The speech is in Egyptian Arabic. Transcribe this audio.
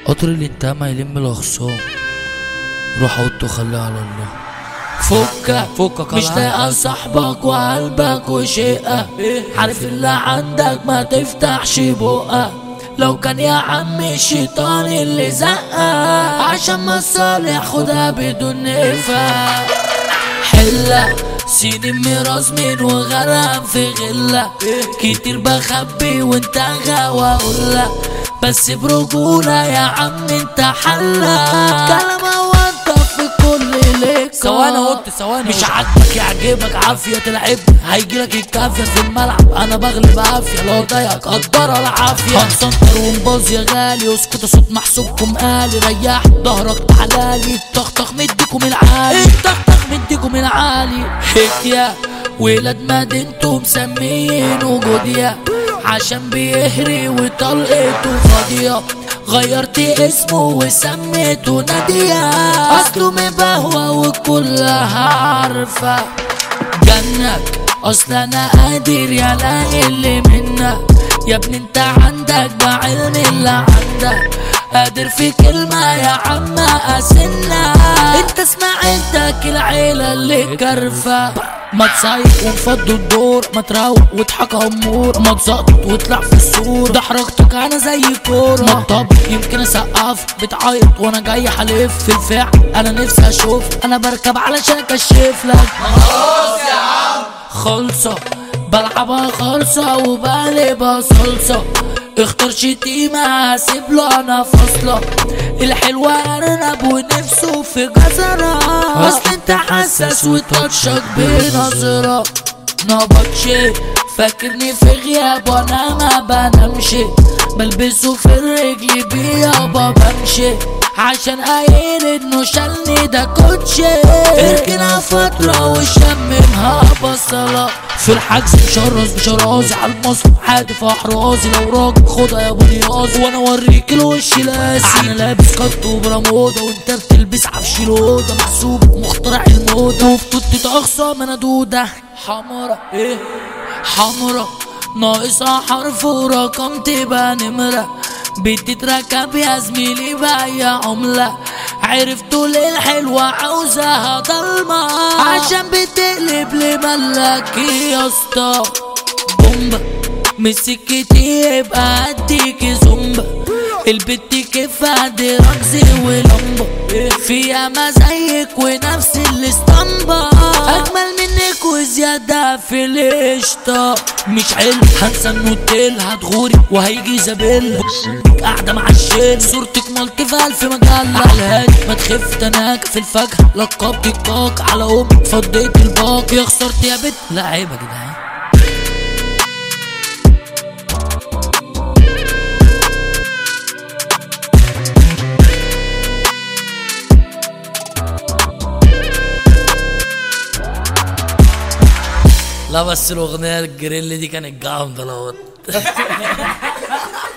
قطر الانتهى يلم الاخصام روح اوضته خليها على الله فكك فكك مش على لاقى صاحبك وقلبك وشقة عارف اللي عندك ما تفتحش بقك لو كان يا عم الشيطان اللي زقك عشان مصالح خدها بدون نفاق حلة سيدي ميراث من وغرام في غلة كتير بخبي وانت غاوى اقولك بس برجولة يا عم انت حلة كلام وانت في كل ليك ثواني قلت ثواني مش عاجبك يعجبك عافية تلعب هيجيلك الكافية في الملعب انا بغلب عافية لو ضايقك قدر العافية هنسنطر ونباظ يا غالي اسكت صوت محسوبكم قالي ريح ظهرك تعالالي الطخطخ مديكم العالي الطخطخ مديكم العالي حكية ولاد مدينته مسميينه جوديا عشان بيهري وطلقته فاضية غيرت اسمه وسميته نادية اصله مبهوى وكلها عارفة جنك اصل انا قادر يا لاقي اللي منك يا ابني انت عندك بعلم اللي عندك قادر في كلمة يا عم اسنك انت سمعتك العيلة اللي كرفة ما تصيف ونفضوا الدور ما تروق وتحكى امور ما تزقط وتطلع في السور ده حركتك انا زي كورة ما تطبق يمكن اسقف بتعيط وانا جاي حلف في الفعل انا نفسي اشوف انا بركب علشان اكشف لك خلصة بلعبها خالصة وبقلبها صلصة اختار شتيمة هسيب له انا فاصلة الحلوة ارنب ونفسه في جزرة اصل انت حساس وتاتشك بنظرة نبطش فاكرني في غياب وانا ما بنامش بلبسه في الرجل بيابا بمشي عشان قايل انه شالني ده كوتشي اركنها فترة وشممها بصلة في الحجز مشرز بشرازي على المصر حادف احرازي لو راجل خدها يا ابو نياز وانا اوريك الوش لاسي انا لابس كت وبرموده وانت بتلبس عفش لوده محسوب مخترع الموضة وفي توتة اخصام انا دودة حمرا ايه حمرا ناقصها حرف ورقم تبقى نمرة بتتركب يا زميلي بأي عملة عرفتوا ليه الحلوة عاوزاها ضلمة عشان بتقلب لملك يا اسطى بومبا مسكتي يبقى اديكي زومبا البت كيف دي رمزي ولمبة فيها ما زيك ونفس الاسطمبة اجمل منك وزيادة في القشطة مش حلو هنسى النوتيل هتغوري وهيجي زبيل قاعدة مع الشيل صورتك مالتي في ألف مجلة على الهادي ما تخف تناك في الفاكهة لقبت الكاك على أمك فضيت الباقي يا خسرت يا بت لا عيب يا جدعان لا بس الاغنيه الجريل دي كانت جامده لو